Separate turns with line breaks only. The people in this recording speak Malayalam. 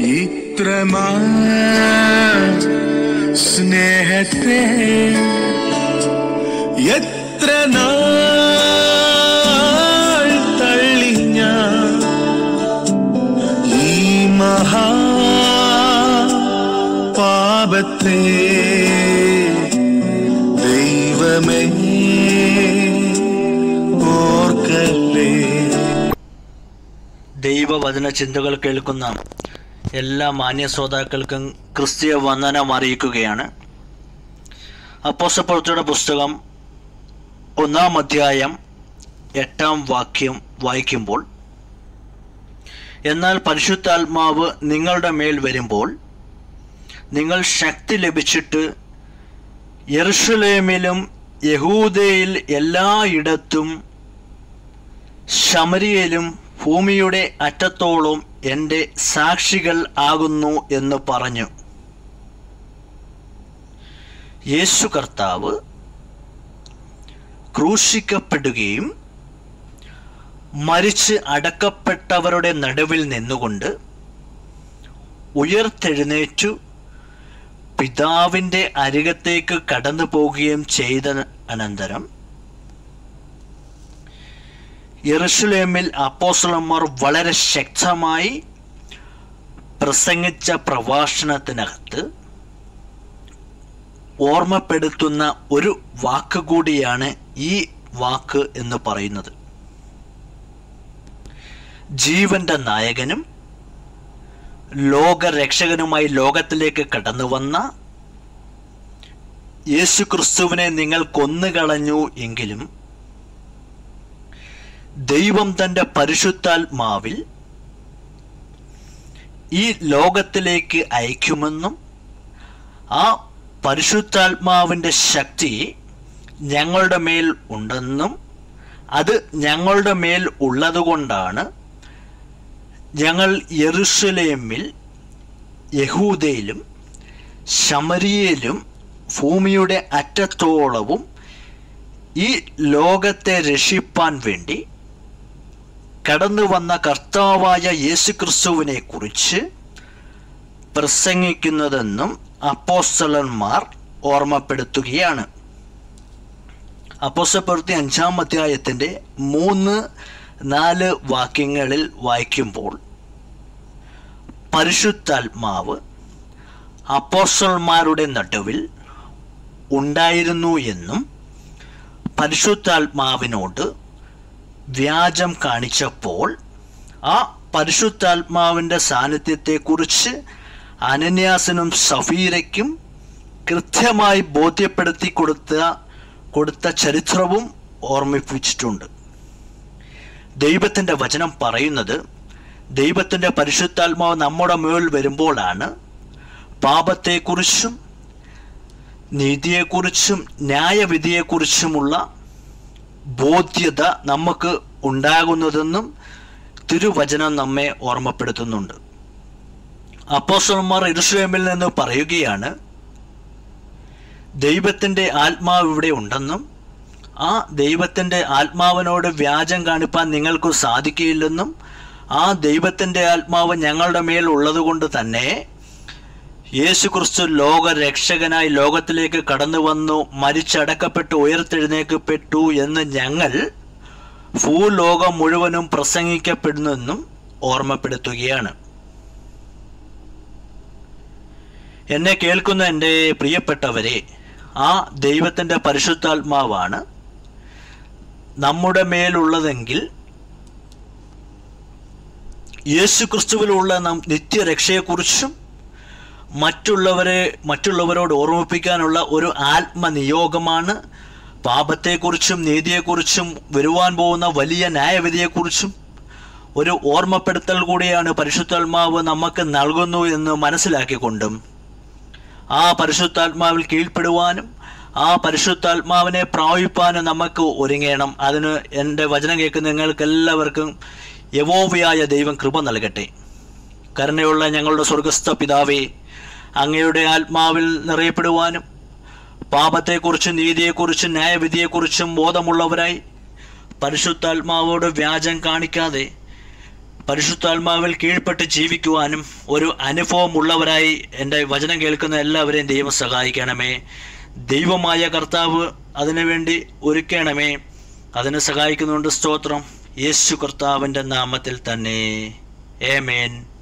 ഇത്രമാ സ്നേഹത്തെ എത്ര നാൾ തള്ളി ഞാൻ ഈ മഹാ പാപത്തെ ദൈവമേ ഓർക്കല്ലേ
ദൈവവചന ചിന്തകൾ കേൾക്കുന്ന എല്ലാ മാന്യ ശ്രോതാക്കൾക്കും ക്രിസ്തീയ വന്ദനം അറിയിക്കുകയാണ് അപ്പോസപ്പുറത്തുടെ പുസ്തകം ഒന്നാം അധ്യായം എട്ടാം വാക്യം വായിക്കുമ്പോൾ എന്നാൽ പരിശുദ്ധാത്മാവ് നിങ്ങളുടെ മേൽ വരുമ്പോൾ നിങ്ങൾ ശക്തി ലഭിച്ചിട്ട് യെറുഷലേമിലും യഹൂദയിൽ എല്ലായിടത്തും ശമരിയയിലും ഭൂമിയുടെ അറ്റത്തോളം എൻ്റെ സാക്ഷികൾ ആകുന്നു എന്ന് പറഞ്ഞു യേശു കർത്താവ് ക്രൂശിക്കപ്പെടുകയും മരിച്ച് അടക്കപ്പെട്ടവരുടെ നടുവിൽ നിന്നുകൊണ്ട് ഉയർത്തെഴുന്നേറ്റു പിതാവിൻ്റെ അരികത്തേക്ക് കടന്നു പോവുകയും ചെയ്ത അനന്തരം യെറുഷലേമിൽ അപ്പോസ്തലന്മാർ വളരെ ശക്തമായി പ്രസംഗിച്ച പ്രഭാഷണത്തിനകത്ത് ഓർമ്മപ്പെടുത്തുന്ന ഒരു വാക്ക് കൂടിയാണ് ഈ വാക്ക് എന്ന് പറയുന്നത് ജീവന്റെ നായകനും ലോകരക്ഷകനുമായി ലോകത്തിലേക്ക് കടന്നു വന്ന യേശു ക്രിസ്തുവിനെ നിങ്ങൾ കൊന്നുകളഞ്ഞു എങ്കിലും ദൈവം തൻ്റെ പരിശുദ്ധാത്മാവിൽ ഈ ലോകത്തിലേക്ക് അയക്കുമെന്നും ആ പരിശുദ്ധാത്മാവിൻ്റെ ശക്തി ഞങ്ങളുടെ മേൽ ഉണ്ടെന്നും അത് ഞങ്ങളുടെ മേൽ ഉള്ളതുകൊണ്ടാണ് ഞങ്ങൾ യെറുഷലേമിൽ യഹൂദയിലും ശമരിയയിലും ഭൂമിയുടെ അറ്റത്തോളവും ഈ ലോകത്തെ രക്ഷിപ്പാൻ വേണ്ടി കടന്നു വന്ന കർത്താവായ യേശുക്രിസ്തുവിനെ കുറിച്ച് പ്രസംഗിക്കുന്നതെന്നും അപ്പോസ്തലന്മാർ ഓർമ്മപ്പെടുത്തുകയാണ് അപ്പോസ്തലപ്രവൃത്തി അഞ്ചാം അധ്യായത്തിൻ്റെ മൂന്ന് നാല് വാക്യങ്ങളിൽ വായിക്കുമ്പോൾ പരിശുദ്ധാത്മാവ് അപ്പോസ്തലന്മാരുടെ നടുവിൽ ഉണ്ടായിരുന്നു എന്നും പരിശുദ്ധാത്മാവിനോട് വ്യാജം കാണിച്ചപ്പോൾ ആ പരിശുദ്ധാത്മാവിൻ്റെ സാന്നിധ്യത്തെക്കുറിച്ച് അനന്യാസിനും സഫീരയ്ക്കും കൃത്യമായി ബോധ്യപ്പെടുത്തി കൊടുത്ത കൊടുത്ത ചരിത്രവും ഓർമ്മിപ്പിച്ചിട്ടുണ്ട് ദൈവത്തിൻ്റെ വചനം പറയുന്നത് ദൈവത്തിൻ്റെ പരിശുദ്ധാത്മാവ് നമ്മുടെ മേൽ വരുമ്പോഴാണ് പാപത്തെക്കുറിച്ചും നീതിയെക്കുറിച്ചും ന്യായവിധിയെക്കുറിച്ചുമുള്ള ബോധ്യത നമുക്ക് ഉണ്ടാകുന്നതെന്നും തിരുവചനം നമ്മെ ഓർമ്മപ്പെടുത്തുന്നുണ്ട് അപ്പോസ്റ്റലന്മാർ ഇറുസ്ലേമിൽ നിന്ന് പറയുകയാണ് ദൈവത്തിൻ്റെ ആത്മാവ് ഇവിടെ ഉണ്ടെന്നും ആ ദൈവത്തിൻ്റെ ആത്മാവിനോട് വ്യാജം കാണിപ്പാൻ നിങ്ങൾക്ക് സാധിക്കുകയില്ലെന്നും ആ ദൈവത്തിൻ്റെ ആത്മാവ് ഞങ്ങളുടെ മേൽ ഉള്ളതുകൊണ്ട് തന്നെ യേശു ക്രിസ്തു ലോക രക്ഷകനായി ലോകത്തിലേക്ക് കടന്നു വന്നു മരിച്ചടക്കപ്പെട്ടു ഉയർത്തെഴുന്നേക്കപ്പെട്ടു എന്ന് ഞങ്ങൾ ഭൂലോകം മുഴുവനും പ്രസംഗിക്കപ്പെടുന്നെന്നും ഓർമ്മപ്പെടുത്തുകയാണ് എന്നെ കേൾക്കുന്ന എൻ്റെ പ്രിയപ്പെട്ടവരെ ആ ദൈവത്തിൻ്റെ പരിശുദ്ധാത്മാവാണ് നമ്മുടെ മേലുള്ളതെങ്കിൽ യേശു ക്രിസ്തുവിലുള്ള നാം നിത്യരക്ഷയെക്കുറിച്ചും മറ്റുള്ളവരെ മറ്റുള്ളവരോട് ഓർമ്മിപ്പിക്കാനുള്ള ഒരു ആത്മനിയോഗമാണ് പാപത്തെക്കുറിച്ചും നീതിയെക്കുറിച്ചും വരുവാൻ പോകുന്ന വലിയ ന്യായവിധിയെക്കുറിച്ചും ഒരു ഓർമ്മപ്പെടുത്തൽ കൂടിയാണ് പരിശുദ്ധാത്മാവ് നമുക്ക് നൽകുന്നു എന്ന് മനസ്സിലാക്കിക്കൊണ്ടും ആ പരിശുദ്ധാത്മാവിൽ കീഴ്പ്പെടുവാനും ആ പരിശുദ്ധാത്മാവിനെ പ്രാപിപ്പാനും നമുക്ക് ഒരുങ്ങണം അതിന് എൻ്റെ വചനം കേൾക്കുന്ന നിങ്ങൾക്ക് എല്ലാവർക്കും യവോവയായ ദൈവം കൃപ നൽകട്ടെ കരുണയുള്ള ഞങ്ങളുടെ സ്വർഗസ്ഥ പിതാവേ അങ്ങയുടെ ആത്മാവിൽ നിറയപ്പെടുവാനും പാപത്തെക്കുറിച്ചും നീതിയെക്കുറിച്ചും ന്യായവിധിയെക്കുറിച്ചും ബോധമുള്ളവരായി പരിശുദ്ധാത്മാവോട് വ്യാജം കാണിക്കാതെ പരിശുദ്ധാത്മാവിൽ കീഴ്പ്പെട്ട് ജീവിക്കുവാനും ഒരു അനുഭവമുള്ളവരായി എൻ്റെ വചനം കേൾക്കുന്ന എല്ലാവരെയും ദൈവം സഹായിക്കണമേ ദൈവമായ കർത്താവ് അതിനുവേണ്ടി ഒരുക്കണമേ അതിനെ സഹായിക്കുന്നുണ്ട് സ്തോത്രം യേശു കർത്താവിൻ്റെ നാമത്തിൽ തന്നെ ഏമേൻ